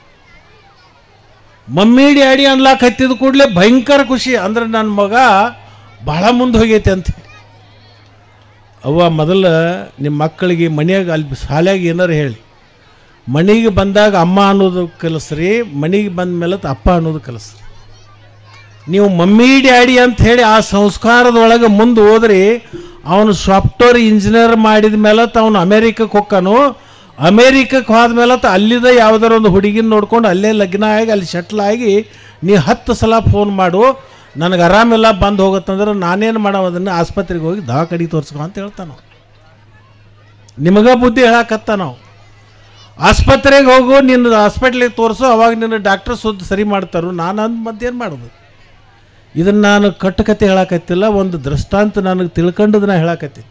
Speaker 1: ಮಮ್ಮಿ ಡ್ಯಾಡಿ ಅನ್ಲಾಕ್ ಹತ್ತಿದ ಕೂಡಲೇ ಭಯಂಕರ ಖುಷಿ ಅಂದ್ರೆ ನನ್ನ ಮಗ ಭಾಳ ಮುಂದೆ ಹೋಗೈತೆ ಅಂತ ಅವ್ವ ಮೊದಲ ನಿಮ್ಮ ಮಕ್ಕಳಿಗೆ ಮನೆಯಾಗ ಅಲ್ಲಿ ಶಾಲ್ಯಾಗ ಏನಾರು ಹೇಳಿ ಮನೆಗೆ ಬಂದಾಗ ಅಮ್ಮ ಅನ್ನೋದು ಕಲಿಸ್ರಿ ಮನೆಗೆ ಬಂದ ಮೇಲೆ ಅಪ್ಪ ಅನ್ನೋದು ಕಲಿಸ್ರಿ ನೀವು ಮಮ್ಮಿ ಡ್ಯಾಡಿ ಅಂತ ಹೇಳಿ ಆ ಸಂಸ್ಕಾರದೊಳಗೆ ಮುಂದೆ ಹೋದ್ರಿ ಅವನು ಸಾಫ್ಟ್ವೇರ್ ಇಂಜಿನಿಯರ್ ಮಾಡಿದ ಮೇಲೆ ಅವನು ಅಮೇರಿಕಕ್ಕೆ ಹೊಕ್ಕನು ಅಮೇರಿಕಕ್ಕೆ ಹೋದ್ಮೇಲೆ ಅಲ್ಲಿದ ಯಾವ್ದಾರ ಒಂದು ಹುಡುಗಿನ ನೋಡ್ಕೊಂಡು ಅಲ್ಲೇ ಲಗ್ನ ಆಗಿ ಅಲ್ಲಿ ಸೆಟ್ಲ್ ಆಗಿ ನೀ ಹತ್ತು ಸಲ ಫೋನ್ ಮಾಡು ನನಗೆ ಆರಾಮಿಲ್ಲ ಬಂದು ಹೋಗುತ್ತಂದ್ರೆ ನಾನೇನು ಮಾಡೋ ಅದನ್ನು ಆಸ್ಪತ್ರೆಗೆ ಹೋಗಿ ದವಾಖಾನಿಗೆ ತೋರಿಸ್ಕೊ ಅಂತ ಹೇಳ್ತಾನ ನಿಮಗೆ ಬುದ್ಧಿ ಹೇಳಕತ್ತ ನಾವು ಆಸ್ಪತ್ರೆಗೆ ಹೋಗು ನಿನ್ನ ಹಾಸ್ಪಿಟ್ಲಿಗೆ ತೋರಿಸು ಅವಾಗ ನಿನ್ನ ಡಾಕ್ಟರ್ ಸುದ್ದಿ ಸರಿ ಮಾಡ್ತಾರು ನಾನು ಅಂದ್ ಮತ್ತೇನು ಮಾಡೋದು ಇದನ್ನು ನಾನು ಕಟ್ಟುಕತೆ ಹೇಳಕತ್ತಿಲ್ಲ ಒಂದು ದೃಷ್ಟಾಂತ ನನಗೆ ತಿಳ್ಕೊಂಡದನ್ನ ಹೇಳಕತ್ತೀನಿ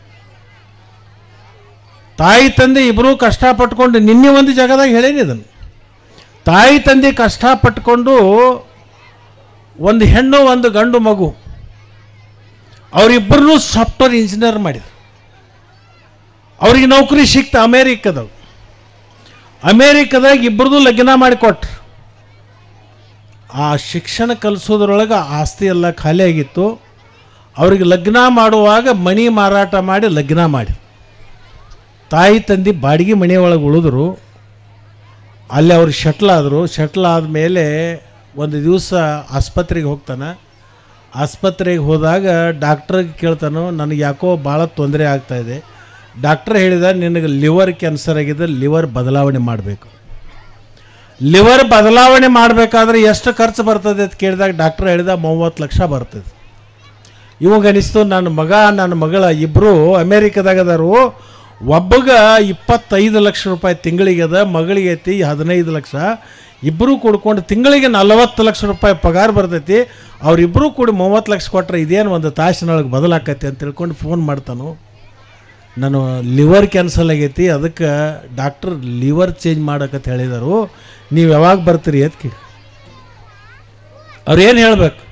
Speaker 1: ತಾಯಿ ತಂದೆ ಇಬ್ಬರೂ ಕಷ್ಟಪಟ್ಕೊಂಡು ನಿನ್ನೆ ಒಂದು ಜಾಗದಾಗ ಹೇಳೇನಿ ಇದನ್ನು ತಾಯಿ ತಂದೆ ಕಷ್ಟಪಟ್ಕೊಂಡು ಒಂದು ಹೆಣ್ಣು ಒಂದು ಗಂಡು ಮಗು ಅವರಿಬ್ಬರನ್ನೂ ಸಾಫ್ಟ್ವೇರ್ ಇಂಜಿನಿಯರ್ ಮಾಡಿದ್ರು ಅವ್ರಿಗೆ ನೌಕರಿ ಸಿಕ್ತ ಅಮೇರಿಕದಾಗ ಅಮೇರಿಕದಾಗ ಇಬ್ಬರದು ಲಗ್ನ ಮಾಡಿಕೊಟ್ರು ಆ ಶಿಕ್ಷಣ ಕಲಿಸೋದ್ರೊಳಗೆ ಆಸ್ತಿ ಎಲ್ಲ ಖಾಲಿ ಆಗಿತ್ತು ಅವ್ರಿಗೆ ಲಗ್ನ ಮಾಡುವಾಗ ಮಣಿ ಮಾರಾಟ ಮಾಡಿ ಲಗ್ನ ಮಾಡಿ ತಾಯಿ ತಂದೆ ಬಾಡಿಗೆ ಮನೆಯೊಳಗೆ ಉಳಿದ್ರು ಅಲ್ಲಿ ಅವ್ರು ಶಟ್ಲ್ ಆದರು ಶಟ್ಲ್ ಆದಮೇಲೆ ಒಂದು ದಿವಸ ಆಸ್ಪತ್ರೆಗೆ ಹೋಗ್ತಾನೆ ಆಸ್ಪತ್ರೆಗೆ ಹೋದಾಗ ಡಾಕ್ಟ್ರಿಗೆ ಕೇಳ್ತಾನೋ ನನಗೆ ಯಾಕೋ ಭಾಳ ತೊಂದರೆ ಆಗ್ತಾಯಿದೆ ಡಾಕ್ಟ್ರ್ ಹೇಳಿದ ನಿನಗೆ ಲಿವರ್ ಕ್ಯಾನ್ಸರ್ ಆಗಿದೆ ಲಿವರ್ ಬದಲಾವಣೆ ಮಾಡಬೇಕು ಲಿವರ್ ಬದಲಾವಣೆ ಮಾಡಬೇಕಾದ್ರೆ ಎಷ್ಟು ಖರ್ಚು ಬರ್ತದೆ ಅಂತ ಕೇಳಿದಾಗ ಡಾಕ್ಟ್ರ್ ಹೇಳಿದ ಮೂವತ್ತು ಲಕ್ಷ ಬರ್ತದೆ ಇವಾಗ ಅನಿಸ್ತು ನನ್ನ ಮಗ ನನ್ನ ಮಗಳ ಇಬ್ಬರು ಅಮೇರಿಕದಾಗ ಅದಾರು ಒಬ್ಬಗ ಇಪ್ಪತ್ತೈದು ಲಕ್ಷ ರೂಪಾಯಿ ತಿಂಗಳಿಗೆ ಅದ ಮಗಳಿಗೆ ಐತಿ ಹದಿನೈದು ಲಕ್ಷ ಇಬ್ಬರು ಕೂಡ್ಕೊಂಡು ತಿಂಗಳಿಗೆ ನಲವತ್ತು ಲಕ್ಷ ರೂಪಾಯಿ ಪಗಾರ ಬರ್ತೈತಿ ಅವರಿಬ್ಬರು ಕೂಡಿ ಮೂವತ್ತು ಲಕ್ಷ ಕೊಟ್ಟರೆ ಇದೇನು ಒಂದು ತಾಸಿನೊಳಗೆ ಬದಲಾಕೈತಿ ಅಂತ ತಿಳ್ಕೊಂಡು ಫೋನ್ ಮಾಡ್ತಾನು ನಾನು ಲಿವರ್ ಕ್ಯಾನ್ಸಲ್ ಆಗೈತಿ ಅದಕ್ಕೆ ಡಾಕ್ಟ್ರ್ ಲಿವರ್ ಚೇಂಜ್ ಮಾಡಕಂತ ಹೇಳಿದರು ನೀವು ಯಾವಾಗ ಬರ್ತೀರಿ ಅದಕ್ಕೆ ಅವ್ರು ಏನು ಹೇಳ್ಬೇಕು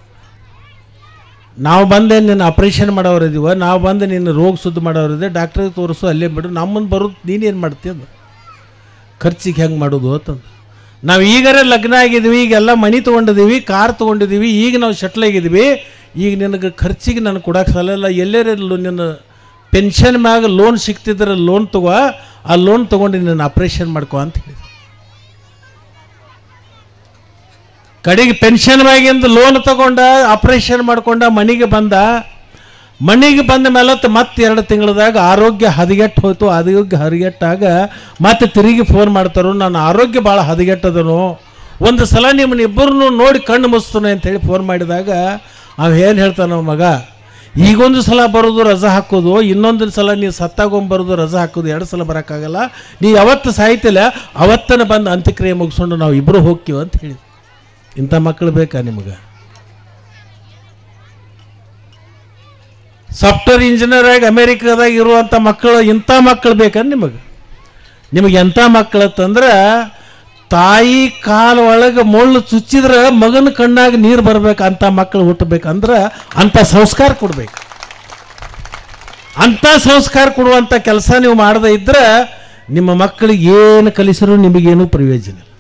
Speaker 1: ನಾವು ಬಂದೆ ನಿನ್ನ ಆಪ್ರೇಷನ್ ಮಾಡೋರು ಇದೀವ ನಾವು ಬಂದು ನಿನ್ನ ರೋಗ ಶುದ್ಧ ಮಾಡೋರು ಇದೆ ಡಾಕ್ಟ್ರಿಗೆ ತೋರಿಸು ಅಲ್ಲೇ ಬಿಡು ನಮ್ಮನ್ನು ಬರೋದು ನೀನೇನು ಮಾಡ್ತೀಯ ಅಂದ ಖರ್ಚಿಗೆ ಹೆಂಗೆ ಮಾಡೋದು ಅಂತಂದು ನಾವು ಈಗರೇ ಲಗ್ನ ಆಗಿದ್ವಿ ಈಗೆಲ್ಲ ಮನಿ ತೊಗೊಂಡಿದ್ದೀವಿ ಕಾರ್ ತೊಗೊಂಡಿದ್ದೀವಿ ಈಗ ನಾವು ಶಟ್ಲ್ ಆಗಿದ್ದೀವಿ ಈಗ ನಿನಗೆ ಖರ್ಚಿಗೆ ನಾನು ಕೊಡೋಕೆ ಸಾಲಲ್ಲ ಎಲ್ಲರೇ ನಿನ್ನ ಪೆನ್ಷನ್ ಮ್ಯಾಗ ಲೋನ್ ಸಿಗ್ತಿದ್ರೆ ಲೋನ್ ತಗೋ ಆ ಲೋನ್ ತೊಗೊಂಡು ನಿನ್ನ ಆಪ್ರೇಷನ್ ಮಾಡ್ಕೊ ಅಂತ ಹೇಳಿದೆ ಕಡೆಗೆ ಪೆನ್ಷನ್ ಮ್ಯಾಗಿಂದ ಲೋನ್ ತಗೊಂಡ ಆಪ್ರೇಷನ್ ಮಾಡ್ಕೊಂಡ ಮನೆಗೆ ಬಂದ ಮನೆಗೆ ಬಂದ ಮೇಲೆ ಮತ್ತೆ ಎರಡು ತಿಂಗಳದಾಗ ಆರೋಗ್ಯ ಹದಗೆಟ್ಟು ಹೋಯ್ತು ಆರೋಗ್ಯ ಹದಗೆಟ್ಟಾಗ ಮತ್ತೆ ತಿರುಗಿ ಫೋನ್ ಮಾಡ್ತಾರೋ ನನ್ನ ಆರೋಗ್ಯ ಭಾಳ ಹದಗೆಟ್ಟದನು ಒಂದು ಸಲ ನಿಮ್ಮನ್ನ ಇಬ್ಬರನ್ನು ನೋಡಿ ಕಣ್ಣು ಮುಸ್ತಾನೆ ಅಂತೇಳಿ ಫೋನ್ ಮಾಡಿದಾಗ ಅವ ಏನು ಹೇಳ್ತಾನೋ ಮಗ ಈಗೊಂದು ಸಲ ಬರೋದು ರಜಾ ಹಾಕೋದು ಇನ್ನೊಂದು ಸಲ ನೀವು ಸತ್ತಾಗೊಂಬರೋದು ರಜಾ ಹಾಕೋದು ಎರಡು ಸಲ ಬರೋಕ್ಕಾಗಲ್ಲ ನೀವು ಯಾವತ್ತು ಸಾಯ್ತಿಲ್ಲ ಅವತ್ತನ ಬಂದು ಅಂತ್ಯಕ್ರಿಯೆ ಮುಗಿಸ್ಕೊಂಡು ನಾವು ಇಬ್ಬರು ಹೋಗ್ತೀವಿ ಅಂತ ಹೇಳಿ ಇಂಥ ಮಕ್ಕಳು ಬೇಕಾ ನಿಮಗೆ ಸಾಫ್ಟ್ವೇರ್ ಇಂಜಿನಿಯರ್ ಆಗಿ ಅಮೇರಿಕಾದಾಗ ಇರುವಂಥ ಮಕ್ಕಳು ಇಂಥ ಮಕ್ಕಳು ಬೇಕಾ ನಿಮಗೆ ನಿಮಗೆ ಎಂಥ ಮಕ್ಕಳು ಅಂತಂದ್ರೆ ತಾಯಿ ಕಾಲ ಒಳಗೆ ಮುಳ್ಳು ಚುಚ್ಚಿದ್ರೆ ಮಗನ ಕಣ್ಣಾಗ ನೀರು ಬರ್ಬೇಕು ಅಂಥ ಮಕ್ಕಳು ಹುಟ್ಟಬೇಕಂದ್ರೆ ಅಂಥ ಸಂಸ್ಕಾರ ಕೊಡ್ಬೇಕು ಅಂಥ ಸಂಸ್ಕಾರ ಕೊಡುವಂಥ ಕೆಲಸ ನೀವು ಮಾಡದೇ ಇದ್ರೆ ನಿಮ್ಮ ಮಕ್ಕಳಿಗೆ ಏನು ಕಲಿಸಿದ್ರು ನಿಮಗೇನು ಪ್ರಯೋಜನ ಇಲ್ಲ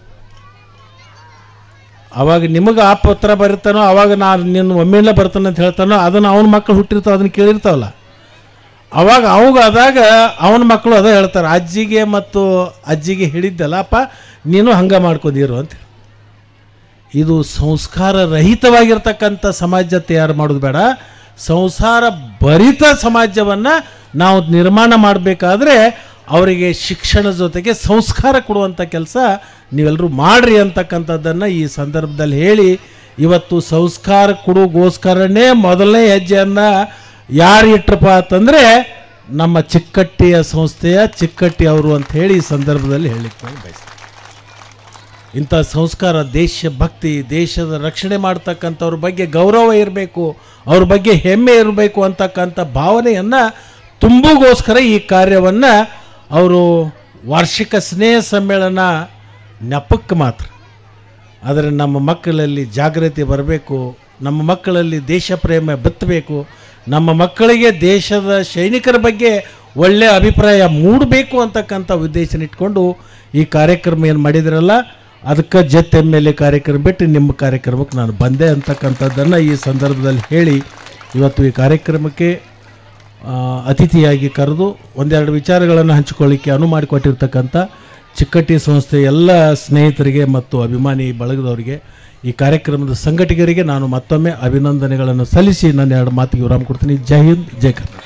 Speaker 1: ಅವಾಗ ನಿಮಗೆ ಆ ಪತ್ರ ಬರುತ್ತಾನೋ ಅವಾಗ ನಾನು ನಿನ್ನ ಒಮ್ಮೆಲ್ಲ ಬರ್ತಾನೆ ಅಂತ ಹೇಳ್ತಾನೋ ಅದನ್ನು ಅವನ ಮಕ್ಕಳು ಹುಟ್ಟಿರ್ತಾವ ಅದನ್ನು ಕೇಳಿರ್ತಾವಲ್ಲ ಅವಾಗ ಅವಾಗ ಆದಾಗ ಅವನ ಮಕ್ಕಳು ಅದ ಹೇಳ್ತಾರೆ ಅಜ್ಜಿಗೆ ಮತ್ತು ಅಜ್ಜಿಗೆ ಹೇಳಿದ್ದಲ್ಲ ಅಪ್ಪ ನೀನು ಹಂಗೆ ಮಾಡ್ಕೋದಿರು ಅಂತ ಇದು ಸಂಸ್ಕಾರ ರಹಿತವಾಗಿರ್ತಕ್ಕಂಥ ಸಮಾಜ ತಯಾರು ಮಾಡೋದು ಬೇಡ ಸಂಸಾರ ಭರಿತ ಸಮಾಜವನ್ನು ನಾವು ನಿರ್ಮಾಣ ಮಾಡಬೇಕಾದ್ರೆ ಅವರಿಗೆ ಶಿಕ್ಷಣ ಜೊತೆಗೆ ಸಂಸ್ಕಾರ ಕೊಡುವಂಥ ಕೆಲಸ ನೀವೆಲ್ಲರೂ ಮಾಡ್ರಿ ಅಂತಕ್ಕಂಥದ್ದನ್ನು ಈ ಸಂದರ್ಭದಲ್ಲಿ ಹೇಳಿ ಇವತ್ತು ಸಂಸ್ಕಾರ ಕೊಡುಗೋಸ್ಕರನೇ ಮೊದಲನೇ ಹೆಜ್ಜೆಯನ್ನು ಯಾರು ಇಟ್ರಪ್ಪ ಅಂತಂದರೆ ನಮ್ಮ ಚಿಕ್ಕಟ್ಟಿಯ ಸಂಸ್ಥೆಯ ಚಿಕ್ಕಟ್ಟಿ ಅವರು ಅಂತ ಹೇಳಿ ಈ ಸಂದರ್ಭದಲ್ಲಿ ಹೇಳಲಿಕ್ಕೆ ನಾನು ಬಯಸ್ತೀನಿ ಇಂಥ ಸಂಸ್ಕಾರ ದೇಶ ಭಕ್ತಿ ದೇಶದ ರಕ್ಷಣೆ ಮಾಡ್ತಕ್ಕಂಥವ್ರ ಬಗ್ಗೆ ಗೌರವ ಇರಬೇಕು ಅವ್ರ ಬಗ್ಗೆ ಹೆಮ್ಮೆ ಇರಬೇಕು ಅಂತಕ್ಕಂಥ ಭಾವನೆಯನ್ನು ತುಂಬುಗೋಸ್ಕರ ಈ ಕಾರ್ಯವನ್ನು ಅವರು ವಾರ್ಷಿಕ ಸ್ನೇಹ ಸಮ್ಮೇಳನ ನೆಪಕ್ಕೆ ಮಾತ್ರ ಆದರೆ ನಮ್ಮ ಮಕ್ಕಳಲ್ಲಿ ಜಾಗೃತಿ ಬರಬೇಕು ನಮ್ಮ ಮಕ್ಕಳಲ್ಲಿ ದೇಶ ಪ್ರೇಮ ಬಿತ್ತಬೇಕು ನಮ್ಮ ಮಕ್ಕಳಿಗೆ ದೇಶದ ಸೈನಿಕರ ಬಗ್ಗೆ ಒಳ್ಳೆಯ ಅಭಿಪ್ರಾಯ ಮೂಡಬೇಕು ಅಂತಕ್ಕಂಥ ಉದ್ದೇಶನ ಇಟ್ಕೊಂಡು ಈ ಕಾರ್ಯಕ್ರಮ ಏನು ಮಾಡಿದ್ರಲ್ಲ ಅದಕ್ಕೆ ಜತ್ ಎಮ್ ಎಲ್ ಎ ಕಾರ್ಯಕ್ರಮ ಬಿಟ್ಟು ನಿಮ್ಮ ಕಾರ್ಯಕ್ರಮಕ್ಕೆ ನಾನು ಬಂದೆ ಅಂತಕ್ಕಂಥದ್ದನ್ನು ಈ ಸಂದರ್ಭದಲ್ಲಿ ಹೇಳಿ ಇವತ್ತು ಈ ಕಾರ್ಯಕ್ರಮಕ್ಕೆ ಆ, ಅತಿಥಿಯಾಗಿ ಕರೆದು ಒಂದೆರಡು ವಿಚಾರಗಳನ್ನು ಹಂಚಿಕೊಳ್ಳಿಕ್ಕೆ ಅನು ಮಾಡಿಕೊಟ್ಟಿರ್ತಕ್ಕಂಥ ಚಿಕ್ಕಟ್ಟಿ ಸಂಸ್ಥೆ ಎಲ್ಲ ಸ್ನೇಹಿತರಿಗೆ ಮತ್ತು ಅಭಿಮಾನಿ ಬಳಗದವರಿಗೆ ಈ ಕಾರ್ಯಕ್ರಮದ ಸಂಘಟಕರಿಗೆ ನಾನು ಮತ್ತೊಮ್ಮೆ ಅಭಿನಂದನೆಗಳನ್ನು ಸಲ್ಲಿಸಿ ನನ್ನ ಎರಡು ಮಾತಿಗೆ ವಿರಾಮ ಕೊಡ್ತೀನಿ ಜೈ ಹಿಂದ್ ಜೈ ಕರ್ನಾಟಕ